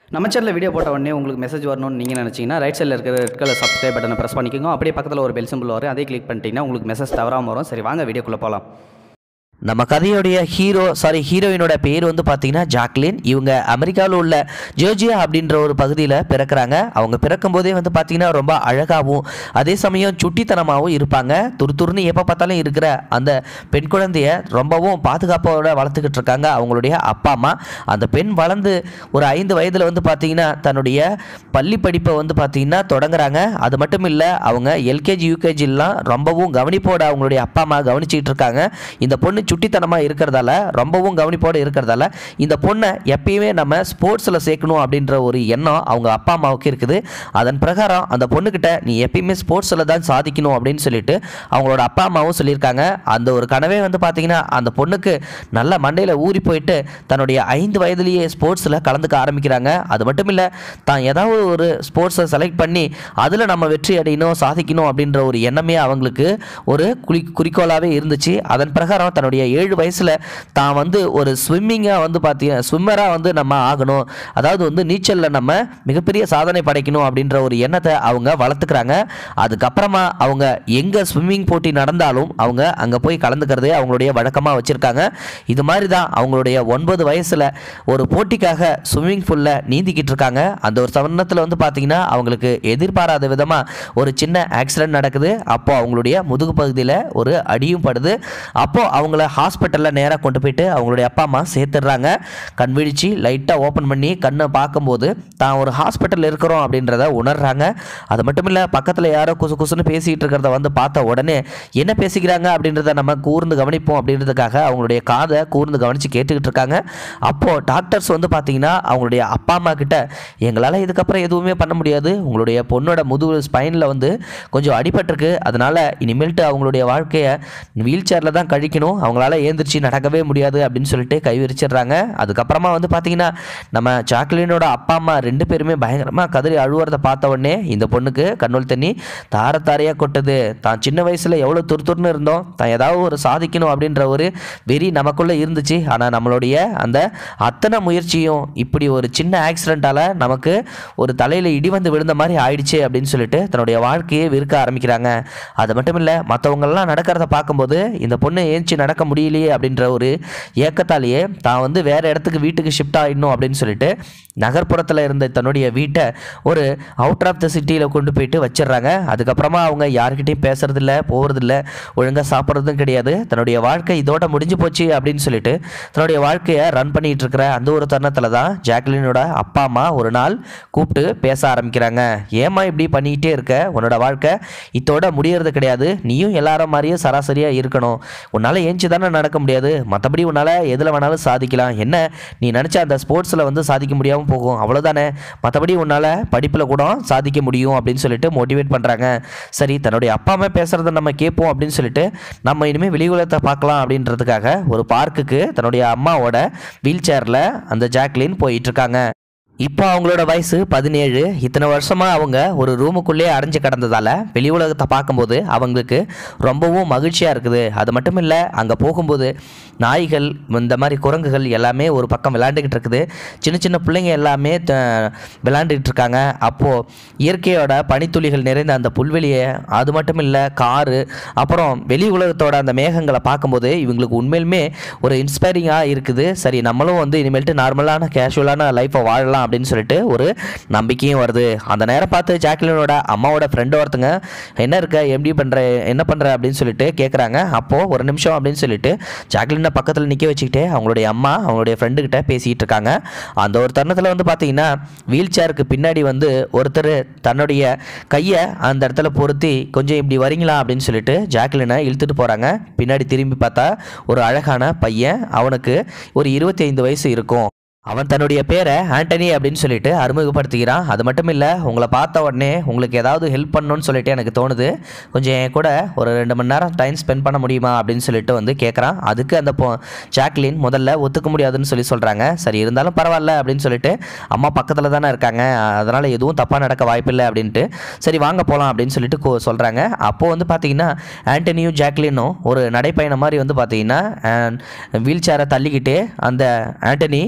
நம்ம சேனலில் வீடியோ போட்ட உடனே உங்களுக்கு மெசேஜ் வரணும்னு நீங்கள் நினச்சிங்கன்னா ரைட் சைடில் இருக்கிற ரெட் கலர் சப்ஸ்கிரைப் பட்டனை ப்ரெஸ் பண்ணிக்கோங்க அப்படியே பக்கத்தில் ஒரு பெல் சிம்பிள் வரும் அதே கிளிக் பண்ணிட்டீங்கன்னா உங்களுக்கு மெசேஜ் தவறாமல் வரும் சரி வாங்க வீடியோக்குள்ளே போகலாம் நம்ம கதையோடைய ஹீரோ சாரி ஹீரோயினோட பேர் வந்து பார்த்தீங்கன்னா ஜாக்லின் இவங்க அமெரிக்காவில் உள்ள ஜோர்ஜியா அப்படின்ற ஒரு பகுதியில் பிறக்கிறாங்க அவங்க பிறக்கும் போதே வந்து பார்த்தீங்கன்னா ரொம்ப அழகாகவும் அதே சமயம் சுட்டித்தனமாகவும் இருப்பாங்க துரு துருன்னு எப்போ பார்த்தாலும் இருக்கிற அந்த பெண் குழந்தைய ரொம்பவும் பாதுகாப்போட வளர்த்துக்கிட்டு இருக்காங்க அவங்களுடைய அப்பா அம்மா அந்த பெண் வளர்ந்து ஒரு ஐந்து வயதில் வந்து பார்த்தீங்கன்னா தன்னுடைய பள்ளி படிப்பை வந்து பார்த்தீங்கன்னா தொடங்குறாங்க அது மட்டும் இல்லை அவங்க எல்கேஜி யூகேஜிலாம் ரொம்பவும் கவனிப்போட அவங்களுடைய அப்பா அம்மா கவனிச்சிட்டு இருக்காங்க இந்த பொண்ணு சுட்டித்தனமாக இருக்கிறதால ரொம்பவும் கவனிப்போடு இருக்கிறதால இந்த பொண்ணை எப்பயுமே நம்ம ஸ்போர்ட்ஸில் சேர்க்கணும் அப்படின்ற ஒரு எண்ணம் அவங்க அப்பா அம்மாவுக்கு இருக்குது அதன் பிரகாரம் அந்த பொண்ணுக்கிட்ட நீ எப்பயுமே ஸ்போர்ட்ஸில் தான் சாதிக்கணும் அப்படின்னு சொல்லிட்டு அவங்களோட அப்பா அம்மாவும் சொல்லியிருக்காங்க அந்த ஒரு கனவே வந்து பார்த்தீங்கன்னா அந்த பொண்ணுக்கு நல்ல மண்டையில் ஊறி போயிட்டு தன்னுடைய ஐந்து வயதிலேயே ஸ்போர்ட்ஸில் கலந்துக்க ஆரம்பிக்கிறாங்க அது மட்டும் இல்லை தான் ஏதாவது ஒரு ஸ்போர்ட்ஸை செலக்ட் பண்ணி அதில் நம்ம வெற்றி அடையணும் சாதிக்கணும் அப்படின்ற ஒரு எண்ணமே அவங்களுக்கு ஒரு குறி குறிக்கோளாகவே இருந்துச்சு அதன் பிரகாரம் தன்னுடைய ஏழு வயசில் தான் வந்து ஒரு ஸ்விம்மிங்காக வந்து பார்த்தீங்கன்னா ஸ்விம்மராக வந்து நம்ம ஆகணும் அதாவது வந்து நீச்சலில் நம்ம மிகப்பெரிய சாதனை படைக்கணும் அப்படின்ற ஒரு எண்ணத்தை அவங்க வளர்த்துக்கிறாங்க அதுக்கப்புறமா அவங்க எங்கே ஸ்விம்மிங் போட்டி நடந்தாலும் அவங்க அங்கே போய் கலந்துக்கிறதே அவங்களுடைய வழக்கமாக வச்சுருக்காங்க இது மாதிரி தான் அவங்களுடைய ஒன்பது வயசில் ஒரு போட்டிக்காக ஸ்விம்மிங் பூலில் நீந்திக்கிட்டு இருக்காங்க அந்த ஒரு சமணத்தில் வந்து பார்த்தீங்கன்னா அவங்களுக்கு எதிர்பாராத விதமாக ஒரு சின்ன ஆக்சிடென்ட் நடக்குது அப்போ அவங்களுடைய முதுகு பகுதியில் ஒரு அடியும் படுது அப்போ அவங்கள ஹாஸ்பிட்டலில் நேராக கொண்டு போயிட்டு அவங்களுடைய அப்பா அம்மா சேர்த்துடுறாங்க கண் விழிச்சு லைட்டாக ஓப்பன் பண்ணி கண்ணை பார்க்கும்போது தான் ஒரு ஹாஸ்பிட்டலில் இருக்கிறோம் அப்படின்றத உணர்றாங்க அது மட்டும் இல்லை பக்கத்தில் யாரோ குசு குசுன்னு பேசிக்கிட்டு இருக்கிறத வந்து பார்த்த உடனே என்ன பேசிக்கிறாங்க அப்படின்றத நம்ம கூர்ந்து கவனிப்போம் அப்படின்றதுக்காக அவங்களுடைய காதை கூர்ந்து கவனித்து கேட்டுக்கிட்டு இருக்காங்க அப்போது டாக்டர்ஸ் வந்து பார்த்தீங்கன்னா அவங்களுடைய அப்பா அம்மா கிட்ட எங்களால் இதுக்கப்புறம் எதுவுமே பண்ண முடியாது உங்களுடைய பொண்ணோட முதுகு ஸ்பைனில் வந்து கொஞ்சம் அடிபட்டிருக்கு அதனால் இனிமேல்ட்டு அவங்களுடைய வாழ்க்கையை வீல் சேரில் தான் கழிக்கணும் அவங்களால ஏந்திரிச்சு நடக்கவே முடியாது அப்படின்னு சொல்லிட்டு கை விரிச்சிடுறாங்க அதுக்கப்புறமா வந்து பார்த்தீங்கன்னா நம்ம சாக்லினோட அப்பா அம்மா ரெண்டு பேருமே பயங்கரமாக கதறி அழுவுறதை பார்த்த உடனே இந்த பொண்ணுக்கு கண்ணுள் தண்ணி தார தாரையாக கொட்டுது தான் சின்ன வயசில் எவ்வளோ துரு துருன்னு இருந்தோம் தான் ஏதாவது ஒரு சாதிக்கணும் அப்படின்ற ஒரு வெறி நமக்குள்ளே இருந்துச்சு ஆனால் நம்மளுடைய அந்த அத்தனை முயற்சியும் இப்படி ஒரு சின்ன ஆக்சிடெண்ட்டால் நமக்கு ஒரு தலையில் இடி வந்து விழுந்த மாதிரி ஆயிடுச்சு அப்படின்னு சொல்லிட்டு தன்னுடைய வாழ்க்கையை விற்க ஆரம்பிக்கிறாங்க அது மட்டும் இல்லை மற்றவங்கெல்லாம் நடக்கிறத பார்க்கும்போது இந்த பொண்ணு ஏஞ்சி நடக்க முடியலையே அப்படின்ற ஒரு ஏக்கத்தாலேயே தான் வந்து வேறு இடத்துக்கு வீட்டுக்கு ஷிஃப்ட் ஆகிடணும் அப்படின்னு சொல்லிட்டு நகர்ப்புறத்தில் இருந்த தன்னுடைய வீட்டை ஒரு அவுட்டர் ஆஃப் த சிட்டியில் கொண்டு போயிட்டு வச்சிடுறாங்க அதுக்கப்புறமா அவங்க யார்கிட்டையும் பேசுறதில்ல போகிறதில்ல ஒழுங்காக சாப்பிட்றதும் கிடையாது தன்னுடைய வாழ்க்கை இதோட முடிஞ்சு போச்சு அப்படின்னு சொல்லிட்டு தன்னுடைய வாழ்க்கையை ரன் பண்ணிட்டு இருக்கிற அந்த ஒரு தருணத்தில் தான் ஜாக்லினோட அப்பா அம்மா ஒரு நாள் கூப்பிட்டு பேச ஆரம்பிக்கிறாங்க ஏம்மா இப்படி பண்ணிக்கிட்டே இருக்க உன்னோட வாழ்க்கை இதோட முடியறது கிடையாது நீயும் எல்லாரும் மாதிரியும் சராசரியாக இருக்கணும் உன்னால் ஏஞ்சி தானே நடக்க முடியாது மற்றபடி உன்னால் எதில் வேணாலும் சாதிக்கலாம் என்ன நீ நினச்ச அந்த ஸ்போர்ட்ஸில் வந்து சாதிக்க முடியாமல் போகும் அவ்வளோதானே மற்றபடி உன்னால் படிப்பில் கூட சாதிக்க முடியும் அப்படின்னு சொல்லிட்டு மோட்டிவேட் பண்ணுறாங்க சரி தன்னுடைய அப்பா அம்மா பேசுகிறத நம்ம கேட்போம் அப்படின்னு சொல்லிட்டு நம்ம இனிமேல் வெளி உலகத்தை பார்க்கலாம் அப்படின்றதுக்காக ஒரு பார்க்குக்கு தன்னுடைய அம்மாவோட வீல் சேரில் அந்த ஜாக்லின் போயிட்டு இருக்காங்க இப்போ அவங்களோட வயசு பதினேழு இத்தனை வருஷமாக அவங்க ஒரு ரூமுக்குள்ளே அடைஞ்சு கிடந்ததால் வெளி உலகத்தை பார்க்கும்போது அவங்களுக்கு ரொம்பவும் மகிழ்ச்சியாக இருக்குது அது மட்டும் இல்லை அங்கே போகும்போது நாய்கள் இந்த மாதிரி குரங்குகள் எல்லாமே ஒரு பக்கம் விளையாண்டுக்கிட்டு இருக்குது சின்ன சின்ன பிள்ளைங்க எல்லாமே த- விளையாண்டுக்கிட்டு இருக்காங்க அப்போது இயற்கையோட பனித்துளிகள் நிறைந்த அந்த புல்வெளியை அது மட்டும் இல்லை காரு அப்புறம் வெளி உலகத்தோட அந்த மேகங்களை பார்க்கும்போது இவங்களுக்கு உண்மையிலுமே ஒரு இன்ஸ்பைரிங்காக இருக்குது சரி நம்மளும் வந்து இனிமேல்ட்டு நார்மலான கேஷுவலான லைஃப்பை வாழலாம் அப்படின்னு சொல்லிட்டு ஒரு நம்பிக்கையும் வருது அந்த நேரம் பார்த்து ஜாக்லினோட அம்மாவோட ஃப்ரெண்டு ஒருத்தங்க என்ன இருக்க எப்படி பண்ணுற என்ன பண்ணுற அப்படின்னு சொல்லிட்டு கேட்குறாங்க அப்போது ஒரு நிமிஷம் அப்படின்னு சொல்லிட்டு ஜாக்லினை பக்கத்தில் நிற்க வச்சுக்கிட்டே அவங்களுடைய அம்மா அவங்களுடைய ஃப்ரெண்டு கிட்ட பேசிகிட்டு இருக்காங்க அந்த ஒரு தருணத்தில் வந்து பார்த்தீங்கன்னா வீல் சேருக்கு பின்னாடி வந்து ஒருத்தர் தன்னுடைய கையை அந்த இடத்துல பொருத்தி கொஞ்சம் இப்படி வரீங்களா அப்படின்னு சொல்லிட்டு ஜாக்லினை இழுத்துட்டு போகிறாங்க பின்னாடி திரும்பி பார்த்தா ஒரு அழகான பையன் அவனுக்கு ஒரு இருபத்தி ஐந்து வயசு இருக்கும் அவன் தன்னுடைய பேரை ஆண்டனி அப்படின்னு சொல்லிட்டு அறிமுகப்படுத்திக்கிறான் அது மட்டும் இல்லை உங்களை பார்த்த உடனே உங்களுக்கு ஏதாவது ஹெல்ப் பண்ணணும்னு சொல்லிட்டு எனக்கு தோணுது கொஞ்சம் என் கூட ஒரு ரெண்டு மணி நேரம் டைம் ஸ்பெண்ட் பண்ண முடியுமா அப்படின்னு சொல்லிட்டு வந்து கேட்குறான் அதுக்கு அந்த பொ ஜாக்லின் முதல்ல ஒத்துக்க முடியாதுன்னு சொல்லி சொல்கிறாங்க சரி இருந்தாலும் பரவாயில்ல அப்படின்னு சொல்லிட்டு அம்மா பக்கத்தில் தானே இருக்காங்க அதனால் எதுவும் தப்பாக நடக்க வாய்ப்பில்லை அப்படின்ட்டு சரி வாங்க போகலாம் அப்படின்னு சொல்லிட்டு கோ சொல்கிறாங்க அப்போது வந்து பார்த்தீங்கன்னா ஆண்டனியும் ஜாக்லினும் ஒரு நடைப்பயணம் மாதிரி வந்து பார்த்தீங்கன்னா வீல் சேரை தள்ளிக்கிட்டே அந்த ஆண்டனி நம்ம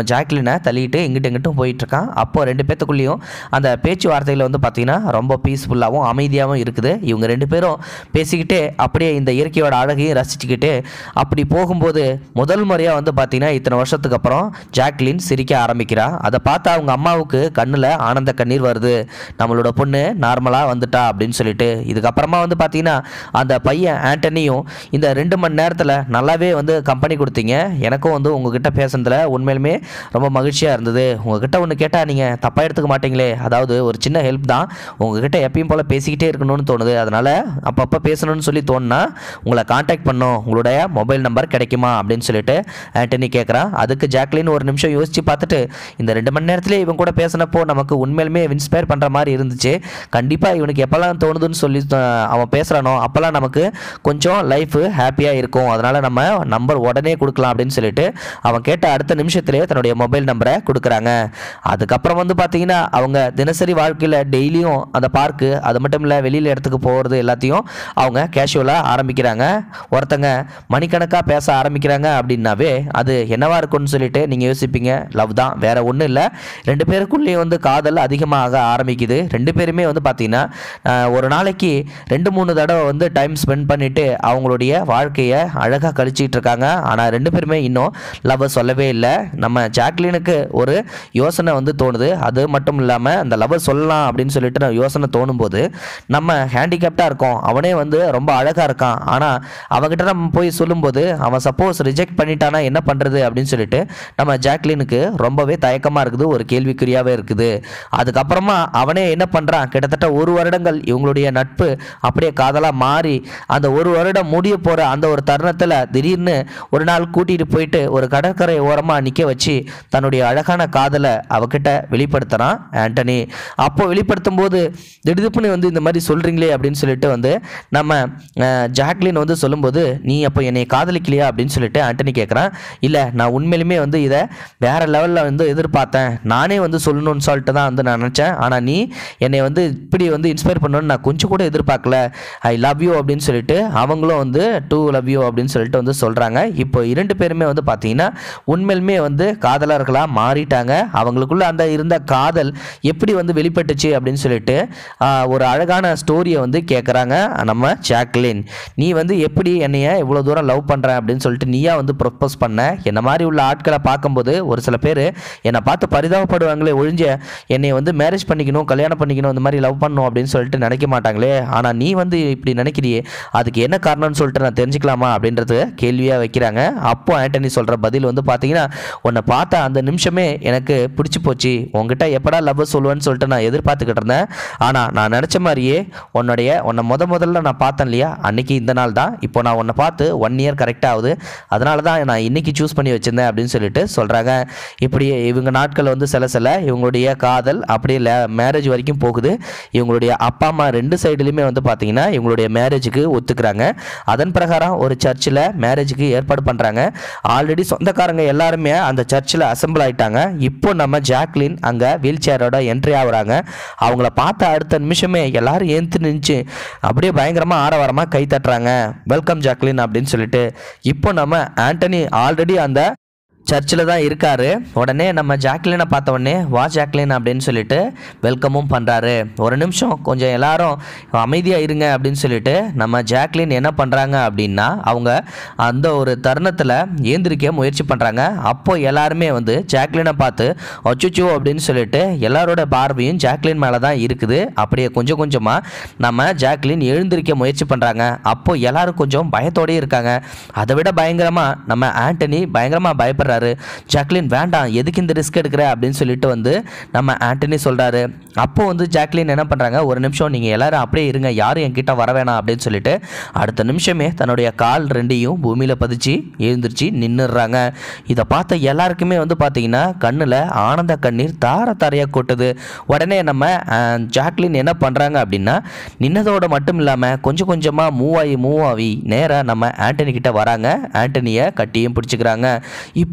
ஜாக்லினை தள்ளிட்டு இங்கிட்டு இங்கிட்டும் போயிட்டு இருக்கான் அப்போ ரெண்டு பேத்துக்குள்ளேயும் அந்த பேச்சுவார்த்தையில் வந்து பார்த்தீங்கன்னா ரொம்ப பீஸ்ஃபுல்லாகவும் அமைதியாகவும் இருக்குது இவங்க ரெண்டு பேரும் பேசிக்கிட்டே அப்படியே இந்த இயற்கையோட அழகையும் ரசிச்சுக்கிட்டு அப்படி போகும்போது முதல் முறையாக வந்து பார்த்தீங்கன்னா இத்தனை வருஷத்துக்கு அப்புறம் ஜாக்லின் சிரிக்க ஆரம்பிக்கிறா அதை பார்த்து அவங்க அம்மாவுக்கு கண்ணில் ஆனந்த கண்ணீர் வருது நம்மளோட பொண்ணு நார்மலாக வந்துட்டா அப்படின்னு சொல்லிட்டு இதுக்கப்புறமா வந்து பார்த்தீங்கன்னா அந்த பையன் ஆண்டனியும் இந்த ரெண்டு மணி நேரத்தில் நல்லாவே வந்து கம்பெனி கொடுத்தீங்க எனக்கும் வந்து உங்ககிட்ட பேசுனதுல உண்மையிலுமே ரொம்ப மகிழ்ச்சியாக இருந்தது உங்ககிட்ட ஒன்று கேட்டால் நீங்கள் தப்பாக எடுத்துக்க மாட்டீங்களே அதாவது ஒரு சின்ன ஹெல்ப் தான் உங்ககிட்ட எப்பயும் போல் பேசிக்கிட்டே இருக்கணும்னு தோணுது அதனால் அப்பப்போ பேசணும்னு சொல்லி தோணுனா உங்களை காண்டாக்ட் பண்ணோம் உங்களுடைய மொபைல் நம்பர் கிடைக்குமா அப்படின்னு சொல்லிட்டு ஆண்டனி கேட்குறான் அதுக்கு ஜாக்லின் ஒரு நிமிஷம் யோசித்து பார்த்துட்டு இந்த ரெண்டு மணி நேரத்திலே இவன் கூட பேசினப்போ நமக்கு உண்மையிலுமே இன்ஸ்பயர் பண்ணுற மாதிரி இருந்துச்சு கண்டிப்பாக இவனுக்கு எப்போல்லாம் தோணுதுன்னு சொல்லி அஹ், அவன் பேசுகிறானோ அப்போல்லாம் நமக்கு கொஞ்சம் லைஃபு ஹாப்பியாக இருக்கும் அதனால் நம்ம நம்பர் உடனே கொடுக்கலாம் அப்படின்னு சொல்லிட்டு அவன் கேட்ட அடுத்த நிமிஷத்திலே தன்னுடைய மொபைல் நம்பரை கொடுக்குறாங்க அதுக்கப்புறம் வந்து பார்த்தீங்கன்னா அவங்க தினசரி வாழ்க்கையில் டெய்லியும் அந்த பார்க்கு அது மட்டும் இல்லை வெளியில் இடத்துக்கு போகிறது எல்லாத்தையும் அவங்க கேஷுவலாக ஆரம்பிக்கிறாங்க ஒருத்தங்க மணிக்கணக்காக பேச ஆரம்பிக்கிறாங்க அப்படின்னாவே அது என்னவா இருக்கும்னு சொல்லிட்டு நீங்கள் யோசிப்பீங்க லவ் தான் வேற ஒன்றும் இல்லை ரெண்டு பேருக்குள்ளேயும் வந்து காதல் அதிகமாக ஆரம்பிக்குது ரெண்டு பேருமே வந்து பார்த்தீங்கன்னா ஆஹ், ஒரு நாளைக்கு ரெண்டு மூணு தடவை வந்து டைம் ஸ்பெண்ட் பண்ணிட்டு அவங்களுடைய வாழ்க்கையை அழகாக கழிச்சிட்டு இருக்காங்க ஆனால் ரெண்டு பேருமே இன்னும் லவ் சொல்லவே இல்லை நம்ம ஜாக்லினுக்கு ஒரு யோசனை வந்து தோணுது அது மட்டும் இல்லாமல் அந்த லவ் சொல்லலாம் அப்படின்னு சொல்லிட்டு நான் யோசனை தோணும்போது நம்ம ஹேண்டிகேப்டாக இருக்கோம் அவனே வந்து ரொம்ப அழகாக இருக்கான் ஆனால் அவன்கிட்ட நம்ம போய் சொல்லும்போது அவன் சப்போஸ் ரிஜெக்ட் பண்ணிட்டானா என்ன பண்ணுறது அப்படின்னு சொல்லிட்டு நம்ம ஜாக்லினுக்கு ரொம்பவே தயக்கமாக இருக்குது ஒரு கேள்விக்குறியாகவே இருக்குது அதுக்கப்புறமா அவனே என்ன பண்ணுறான் கிட்டத்தட்ட ஒரு வருடங்கள் இவங்களுடைய நட்பு அப்படியே காதலாக மாறி அந்த ஒரு வருடம் முடிய போகிற அந்த ஒரு தருணத்தில் திடீர்னு ஒரு நாள் கூட்டிகிட்டு போயிட்டு ஒரு கடற்கரை ஓரமாக நிற்க வச்சு தன்னுடைய அழகான காதலை அவகிட்ட வெளிப்படுத்துகிறான் ஆண்டனி அப்போ வெளிப்படுத்தும் போது திடுதிப்புன்னு வந்து இந்த மாதிரி சொல்கிறீங்களே அப்படின்னு சொல்லிட்டு வந்து நம்ம அஹ், ஜாக்லின் வந்து சொல்லும்போது நீ அப்போ என்னை காதலிக்கலையா அப்படின்னு சொல்லிட்டு ஆண்டனி கேட்குறான் இல்லை நான் உண்மையிலுமே வந்து இதை வேற லெவலில் வந்து எதிர்பார்த்தேன் நானே வந்து சொல்லணும்னு சொல்லிட்டு தான் வந்து நான் நினச்சேன் ஆனால் நீ என்னை வந்து இப்படி வந்து இன்ஸ்பயர் பண்ணணும்னு நான் கொஞ்சம் கூட எதிர்பார்க்கல ஐ லவ் யூ அப்படின்னு சொல்லிட்டு அவங்களும் வந்து டூ லவ் யூ அப்படின்னு சொல்லிட்டு வந்து சொல்கிறாங்க இப்போ இரண்டு பேருமே வந்து பார்த்தீங்கன்னா உண்மையிலுமே வந்து காதலர்களாக மாறிட்டாங்க அவங்களுக்குள்ள அந்த இருந்த காதல் எப்படி வந்து வெளிப்பட்டுச்சு அப்படின்னு சொல்லிட்டு ஆஹ், ஒரு அழகான ஸ்டோரியை வந்து கேட்குறாங்க நம்ம ஜாக்லின் நீ வந்து எப்படி என்னைய இவ்வளோ தூரம் லவ் பண்ணுற அப்படின்னு சொல்லிட்டு நீயா வந்து ப்ரொப்போஸ் பண்ண என்ன மாதிரி உள்ள ஆட்களை பார்க்கும்போது ஒரு சில பேர் என்னை பார்த்து பரிதாபப்படுவாங்களே ஒழிஞ்ச என்னை வந்து மேரேஜ் பண்ணிக்கணும் கல்யாணம் பண்ணிக்கணும் இந்த மாதிரி லவ் பண்ணணும் அப்படின்னு சொல்லிட்டு நினைக்க மாட்டாங்களே ஆனால் நீ வந்து இப்படி நினைக்கிறியே அதுக்கு என்ன காரணம்னு சொல்லிட்டு நான் தெரிஞ்சுக்கலாமா அப்படின்றது கேள்வியாக வைக்கிறாங்க அப்போ ஆண்டனி சொல்கிற பதில் வந்து பார்த்தீங்கன்னா உன்னை பார்த்த அந்த நிமிஷமே எனக்கு பிடிச்சி போச்சு உங்ககிட்ட எப்படா லவ் சொல்லுவேன்னு சொல்லிட்டு நான் எதிர்பார்த்துக்கிட்டு இருந்தேன் ஆனால் நான் நினச்ச மாதிரியே உன்னுடைய உன்னை முத முதல்ல நான் பார்த்தேன் இல்லையா அன்னைக்கு இந்த நாள் தான் இப்போ நான் உன்னை பார்த்து ஒன் இயர் கரெக்டாக ஆகுது அதனால தான் நான் இன்னைக்கு சூஸ் பண்ணி வச்சிருந்தேன் அப்படின்னு சொல்லிட்டு சொல்கிறாங்க இப்படி இவங்க நாட்கள் வந்து சில சில இவங்களுடைய காதல் அப்படியே மேரேஜ் வரைக்கும் போகுது இவங்களுடைய அப்பா அம்மா ரெண்டு சைடுலையுமே வந்து பார்த்தீங்கன்னா இவங்களுடைய மேரேஜுக்கு ஒத்துக்கிறாங்க அதன் பிரகாரம் ஒரு சர்ச்சில் மேரேஜுக்கு ஏற்பாடு பண்ணுறாங்க ஆல்ரெடி சொந்தக்காரங்க எல்லாருமே அந்த சர்ச்சில் அசம்பிள் ஆயிட்டாங்க இப்போ நம்ம ஜாக்லின் அங்கே வீல் சேரோட என்ட்ரி ஆகுறாங்க அவங்கள பார்த்த அடுத்த நிமிஷமே எல்லாரும் ஏந்து நின்று அப்படியே பயங்கரமாக ஆரவாரமாக கை தட்டுறாங்க வெல்கம் ஜாக்லின் அப்படின்னு சொல்லிட்டு இப்போ நம்ம ஆண்டனி ஆல்ரெடி அந்த சர்ச்சில் தான் இருக்காரு உடனே நம்ம ஜாக்லினை பார்த்த உடனே வா ஜாக்லின் அப்படின்னு சொல்லிட்டு வெல்கமும் பண்ணுறாரு ஒரு நிமிஷம் கொஞ்சம் எல்லாரும் அமைதியாக இருங்க அப்படின்னு சொல்லிட்டு நம்ம ஜாக்லின் என்ன பண்ணுறாங்க அப்படின்னா அவங்க அந்த ஒரு தருணத்தில் ஏந்திரிக்க முயற்சி பண்ணுறாங்க அப்போ எல்லாருமே வந்து ஜாக்லினை பார்த்து அச்சுச்சோ அப்படின்னு சொல்லிட்டு எல்லாரோட பார்வையும் ஜாக்லின் மேலே தான் இருக்குது அப்படியே கொஞ்சம் கொஞ்சமாக நம்ம ஜாக்லின் எழுந்திருக்க முயற்சி பண்ணுறாங்க அப்போ எல்லாரும் கொஞ்சம் பயத்தோடயே இருக்காங்க அதை விட பயங்கரமாக நம்ம ஆண்டனி பயங்கரமாக பயப்படுறாரு ஜாக்லின் வேண்டாம் எதுக்கு இந்த ரிஸ்க் எடுக்கிற அப்படின்னு சொல்லிட்டு வந்து நம்ம ஆண்டனி சொல்கிறாரு அப்போ வந்து ஜாக்லின் என்ன பண்ணுறாங்க ஒரு நிமிஷம் நீங்கள் எல்லாரும் அப்படியே இருங்க யாரும் என்கிட்ட வர வேணாம் அப்படின்னு சொல்லிட்டு அடுத்த நிமிஷமே தன்னுடைய கால் ரெண்டையும் பூமியில் பதிச்சு எழுந்திருச்சு நின்றுடுறாங்க இதை பார்த்த எல்லாருக்குமே வந்து பார்த்தீங்கன்னா கண்ணில் ஆனந்த கண்ணீர் தார தாரையாக கொட்டுது உடனே நம்ம அஹ், ஜாக்லின் என்ன பண்ணுறாங்க அப்படின்னா நின்னதோட மட்டும் இல்லாமல் கொஞ்சம் கொஞ்சமாக மூவ் ஆகி மூவ் ஆகி நேராக நம்ம ஆண்டனி கிட்ட வராங்க ஆண்டனியை கட்டியும் பிடிச்சிக்கிறாங்க இப்போ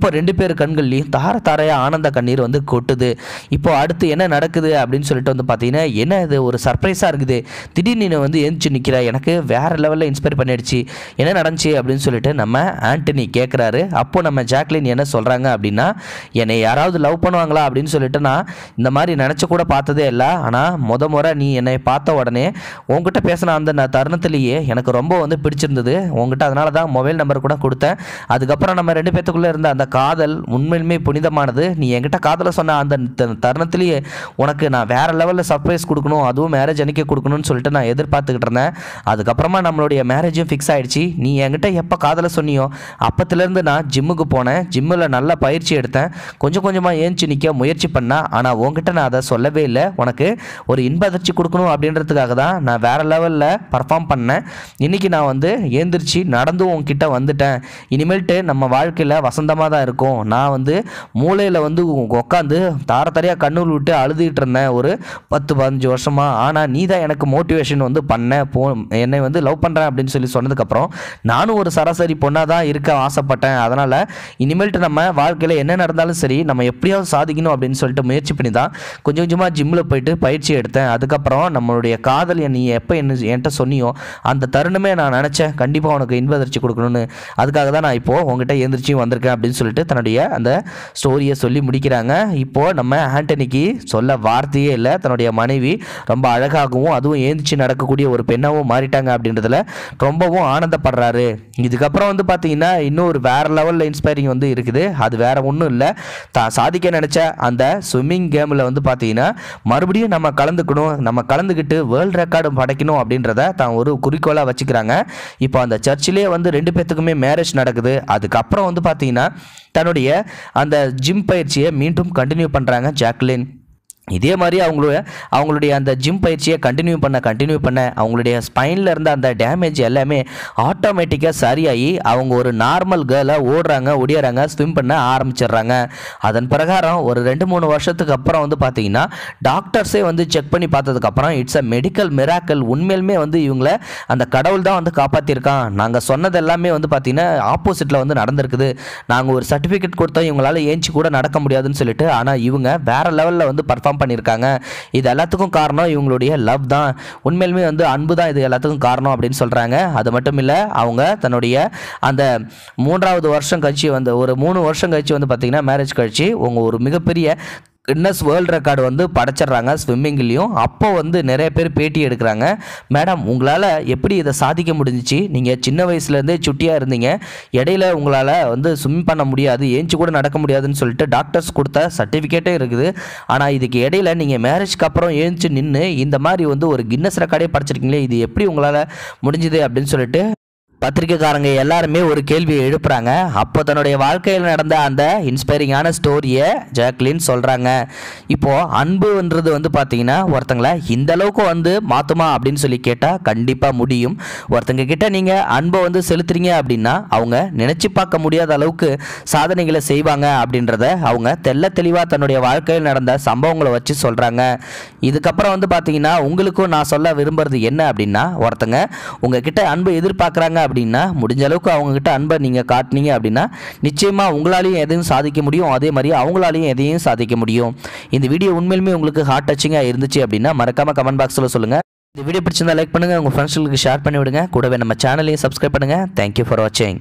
இப்போ ரெண்டு பேர் கண்கள்லையும் தார தாரையாக ஆனந்த கண்ணீர் வந்து கொட்டுது இப்போ அடுத்து என்ன நடக்குது அப்படின்னு சொல்லிட்டு வந்து பார்த்தீங்கன்னா என்ன இது ஒரு சர்ப்ரைஸாக இருக்குது திடீர்னு நீ வந்து எந்திரிச்சு நிற்கிற எனக்கு வேற லெவலில் இன்ஸ்பயர் பண்ணிடுச்சு என்ன நடந்துச்சு அப்படின்னு சொல்லிட்டு நம்ம ஆண்டனி கேட்குறாரு அப்போ நம்ம ஜாக்லின் என்ன சொல்கிறாங்க அப்படின்னா என்னை யாராவது லவ் பண்ணுவாங்களா அப்படின்னு சொல்லிட்டு நான் இந்த மாதிரி நினச்ச கூட பார்த்ததே இல்லை ஆனால் முத முறை நீ என்னை பார்த்த உடனே உங்ககிட்ட பேசின அந்த ந- தருணத்திலேயே எனக்கு ரொம்ப வந்து பிடிச்சிருந்தது உங்ககிட்ட அதனால தான் மொபைல் நம்பர் கூட கொடுத்தேன் அதுக்கப்புறம் நம்ம ரெண்டு பேத்துக்குள்ளே இருந்த அந்த காதல் உண்மையிலுமே புனிதமானது நீ என்கிட்ட காதலை சொன்ன அந்த த- தருணத்திலேயே உனக்கு நான் வேற லெவலில் சர்ப்ரைஸ் கொடுக்கணும் அதுவும் மேரேஜ் அன்னைக்கு கொடுக்கணும்னு சொல்லிட்டு நான் எதிர்பார்த்துக்கிட்டு இருந்தேன் அதுக்கப்புறமா நம்மளுடைய மேரேஜும் ஃபிக்ஸ் ஆயிடுச்சு நீ என்கிட்ட எப்போ காதலை சொன்னியோ அப்பத்துலேருந்து நான் ஜிம்முக்கு போனேன் ஜிம்மில் நல்ல பயிற்சி எடுத்தேன் கொஞ்சம் கொஞ்சமாக ஏஞ்சி நிற்க முயற்சி பண்ணேன் ஆனால் உன்கிட்ட நான் அதை சொல்லவே இல்லை உனக்கு ஒரு இன்ப அதிர்ச்சி கொடுக்கணும் அப்படின்றதுக்காக தான் நான் வேற லெவலில் பர்ஃபார்ம் பண்ணேன் இன்னைக்கு நான் வந்து ஏந்திரிச்சு நடந்து உன்கிட்ட வந்துட்டேன் இனிமேல்ட்டு நம்ம வாழ்க்கையில் வசந்தமாக தான் இருக்கும் நான் வந்து மூளையில் வந்து உட்காந்து தார தாரையாக கண்ணூர் விட்டு அழுதுகிட்டு இருந்தேன் ஒரு பத்து பதினஞ்சு வருஷமா ஆனால் நீ தான் எனக்கு மோட்டிவேஷன் வந்து பண்ண போ என்னை வந்து லவ் பண்ணுறேன் அப்படின்னு சொல்லி சொன்னதுக்கப்புறம் நானும் ஒரு சராசரி பொண்ணாக தான் இருக்க ஆசைப்பட்டேன் அதனால் இனிமேல்ட்டு நம்ம வாழ்க்கையில் என்ன நடந்தாலும் சரி நம்ம எப்படியாவது சாதிக்கணும் அப்படின்னு சொல்லிட்டு முயற்சி பண்ணி தான் கொஞ்சம் கொஞ்சமாக ஜிம்மில் போயிட்டு பயிற்சி எடுத்தேன் அதுக்கப்புறம் நம்மளுடைய காதல் நீ எப்போ என்ன என்கிட்ட சொன்னியோ அந்த தருணமே நான் நினச்சேன் கண்டிப்பாக உனக்கு இன்பதிர்ச்சி கொடுக்கணும்னு அதுக்காக தான் நான் இப்போது உங்ககிட்ட எந்திரிச்சு வந்திருக்கேன் அப்படின்னு சொல்லிட்டு தன்னுடைய அந்த ஸ்டோரியை சொல்லி முடிக்கிறாங்க இப்போது நம்ம ஆண்டனிக்கு சொல்ல வார்த்தையே இல்லை தன்னுடைய மனைவி ரொம்ப அழகாகவும் அதுவும் ஏந்திரிச்சு நடக்கக்கூடிய ஒரு பெண்ணாகவும் மாறிட்டாங்க அப்படின்றதுல ரொம்பவும் ஆனந்தப்படுறாரு இதுக்கப்புறம் வந்து பார்த்தீங்கன்னா இன்னும் ஒரு வேற லெவலில் இன்ஸ்பைரிங் வந்து இருக்குது அது வேற ஒன்றும் இல்லை தான் சாதிக்க நினச்ச அந்த ஸ்விம்மிங் கேமில் வந்து பார்த்தீங்கன்னா மறுபடியும் நம்ம கலந்துக்கணும் நம்ம கலந்துக்கிட்டு வேர்ல்டு ரெக்கார்டு படைக்கணும் அப்படின்றத தான் ஒரு குறிக்கோளாக வச்சுக்கிறாங்க இப்போ அந்த சர்ச்சிலே வந்து ரெண்டு பேத்துக்குமே மேரேஜ் நடக்குது அதுக்கப்புறம் வந்து பார்த்தீங்கன்னா தன்னுடைய அந்த ஜிம் பயிற்சியை மீண்டும் கண்டினியூ பண்ணுறாங்க ஜாக்லின் இதே மாதிரி அவங்களுடைய அவங்களுடைய அந்த ஜிம் பயிற்சியை கண்டினியூ பண்ண கண்டினியூ பண்ண அவங்களுடைய ஸ்பைனில் இருந்த அந்த டேமேஜ் எல்லாமே ஆட்டோமேட்டிக்காக சரியாகி அவங்க ஒரு நார்மல் கேர்ளாக ஓடுறாங்க ஒடியாறாங்க ஸ்விம் பண்ண ஆரம்பிச்சிடுறாங்க அதன் பிரகாரம் ஒரு ரெண்டு மூணு வருஷத்துக்கு அப்புறம் வந்து பார்த்தீங்கன்னா டாக்டர்ஸே வந்து செக் பண்ணி பார்த்ததுக்கப்புறம் இட்ஸ் அ மெடிக்கல் மிராக்கல் உண்மையிலுமே வந்து இவங்கள அந்த கடவுள் தான் வந்து காப்பாற்றிருக்கான் நாங்கள் சொன்னது எல்லாமே வந்து பார்த்தீங்கன்னா ஆப்போசிட்டில் வந்து நடந்திருக்குது நாங்கள் ஒரு சர்டிஃபிகேட் கொடுத்தோம் இவங்களால ஏஞ்சி கூட நடக்க முடியாதுன்னு சொல்லிட்டு ஆனால் இவங்க வேற லெவலில் வந்து பர்ஃபார்ம் பண்ணியிருக்காங்க இது எல்லாத்துக்கும் காரணம் இவங்களுடைய லவ் தான் உண்மையிலுமே வந்து அன்பு தான் இது எல்லாத்துக்கும் காரணம் அப்படின்னு சொல்கிறாங்க அது மட்டும் இல்லை அவங்க தன்னுடைய அந்த மூன்றாவது வருஷம் கழிச்சு வந்து ஒரு மூணு வருஷம் கழிச்சு வந்து பார்த்திங்கன்னா மேரேஜ் கழிச்சு உங்க ஒரு மிகப்பெரிய கின்னஸ் வேர்ல்டு ரெக்கார்டு வந்து படைச்சிடுறாங்க ஸ்விம்மிங்லேயும் அப்போ வந்து நிறைய பேர் பேட்டி எடுக்கிறாங்க மேடம் உங்களால் எப்படி இதை சாதிக்க முடிஞ்சிச்சு நீங்கள் சின்ன வயசுலேருந்தே சுட்டியாக இருந்தீங்க இடையில உங்களால் வந்து ஸ்விம் பண்ண முடியாது ஏஞ்சி கூட நடக்க முடியாதுன்னு சொல்லிட்டு டாக்டர்ஸ் கொடுத்த சர்டிஃபிகேட்டே இருக்குது ஆனால் இதுக்கு இடையில நீங்கள் மேரேஜ்க்கு அப்புறம் ஏஞ்சி நின்று இந்த மாதிரி வந்து ஒரு கின்னஸ் ரெக்கார்டே படைச்சிருக்கீங்களே இது எப்படி உங்களால் முடிஞ்சுது அப்படின்னு சொல்லிட்டு பத்திரிக்கைக்காரங்க எல்லாருமே ஒரு கேள்வியை எழுப்புறாங்க அப்போ தன்னுடைய வாழ்க்கையில் நடந்த அந்த இன்ஸ்பைரிங்கான ஸ்டோரியை ஜாக்லின் சொல்கிறாங்க இப்போது அன்புன்றது வந்து பார்த்தீங்கன்னா ஒருத்தங்கள இந்த அளவுக்கு வந்து மாற்றுமா அப்படின்னு சொல்லி கேட்டால் கண்டிப்பாக முடியும் ஒருத்தங்க கிட்ட நீங்கள் அன்பை வந்து செலுத்துறீங்க அப்படின்னா அவங்க நினச்சி பார்க்க முடியாத அளவுக்கு சாதனைகளை செய்வாங்க அப்படின்றத அவங்க தெள்ள தெளிவாக தன்னுடைய வாழ்க்கையில் நடந்த சம்பவங்களை வச்சு சொல்கிறாங்க இதுக்கப்புறம் வந்து பார்த்தீங்கன்னா உங்களுக்கும் நான் சொல்ல விரும்புறது என்ன அப்படின்னா ஒருத்தங்க உங்ககிட்ட அன்பு எதிர்பார்க்குறாங்க அப்படின்னா முடிஞ்ச அளவுக்கு அவங்கக்கிட்ட அன்பை நீங்கள் காட்டினீங்க அப்படின்னா நிச்சயமாக உங்களாலையும் எதையும் சாதிக்க முடியும் அதே மாதிரி அவங்களாலையும் எதையும் சாதிக்க முடியும் இந்த வீடியோ உண்மையிலுமே உங்களுக்கு ஹார்ட் டச்சிங்காக இருந்துச்சு அப்படின்னா மறக்காமல் கமெண்ட் பாக்ஸில் சொல்லுங்கள் இந்த வீடியோ பிடிச்சிருந்தா லைக் பண்ணுங்கள் உங்கள் ஃப்ரெண்ட்ஸுங்களுக்கு ஷேர் பண்ணி விடுங்க கூடவே நம்ம சேனலையும் சப்ஸ்கிரைப் பண்ணுங்கள் தேங்க்யூ ஃபார் வாட்சிங்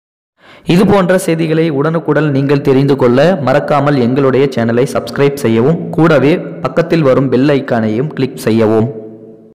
இது போன்ற செய்திகளை உடனுக்குடன் நீங்கள் தெரிந்து கொள்ள மறக்காமல் எங்களுடைய சேனலை சப்ஸ்கிரைப் செய்யவும் கூடவே பக்கத்தில் வரும் பெல் ஐக்கானையும் கிளிக் செய்யவும்